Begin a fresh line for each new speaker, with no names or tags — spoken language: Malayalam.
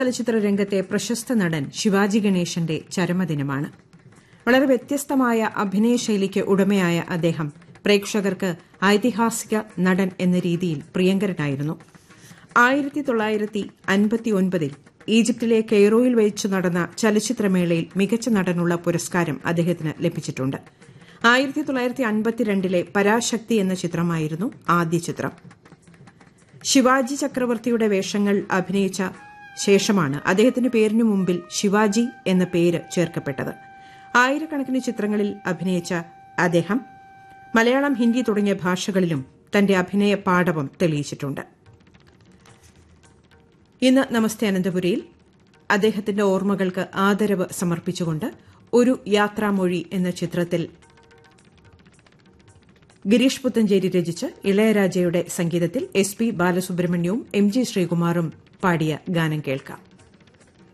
ചലച്ചിത്ര രംഗത്തെ പ്രശസ്ത നടൻ ശിവാജി ഗണേശന്റെ ചരമദിനമാണ് വളരെ വ്യത്യസ്തമായ അഭിനയ ശൈലിക്ക് ഉടമയായ അദ്ദേഹം പ്രേക്ഷകർക്ക് ഐതിഹാസിക നടൻ എന്ന രീതിയിൽ പ്രിയങ്കരനായിരുന്നു ആയിരത്തി തൊള്ളായിരത്തി അൻപത്തിയൊൻപതിൽ ഈജിപ്തിലെ കെയ്റോയിൽ വെച്ച് നടന്ന ചലച്ചിത്രമേളയിൽ മികച്ച നടനുള്ള പുരസ്കാരം അദ്ദേഹത്തിന് ലഭിച്ചിട്ടുണ്ട് ആയിരത്തി തൊള്ളായിരത്തി അൻപത്തിരണ്ടിലെ പരാശക്തി എന്ന ചിത്രമായിരുന്നു ആദ്യ ചിത്രം ശിവാജി ചക്രവർത്തിയുടെ വേഷങ്ങൾ അഭിനയിച്ച ശേഷമാണ് അദ്ദേഹത്തിന്റെ പേരിനു മുമ്പിൽ ശിവാജി എന്ന പേര് ചേർക്കപ്പെട്ടത് ആയിരക്കണക്കിന് ചിത്രങ്ങളിൽ അഭിനയിച്ച അദ്ദേഹം മലയാളം ഹിന്ദി തുടങ്ങിയ ഭാഷകളിലും തന്റെ അഭിനയ പാടവം തെളിയിച്ചിട്ടുണ്ട് ഇന്ന് നമസ്തേ അനന്തപുരിയിൽ അദ്ദേഹത്തിന്റെ ഓർമ്മകൾക്ക് ആദരവ് സമർപ്പിച്ചുകൊണ്ട് ഒരു യാത്രാമൊഴി എന്ന ചിത്രത്തിൽ ഗിരീഷ് പുത്തഞ്ചേരി രചിച്ച് ഇളയരാജയുടെ സംഗീതത്തിൽ എസ് പി ബാലസുബ്രഹ്മണ്യവും എം ജി ശ്രീകുമാറും പാടിയ ഗാനം കേൾക്കാം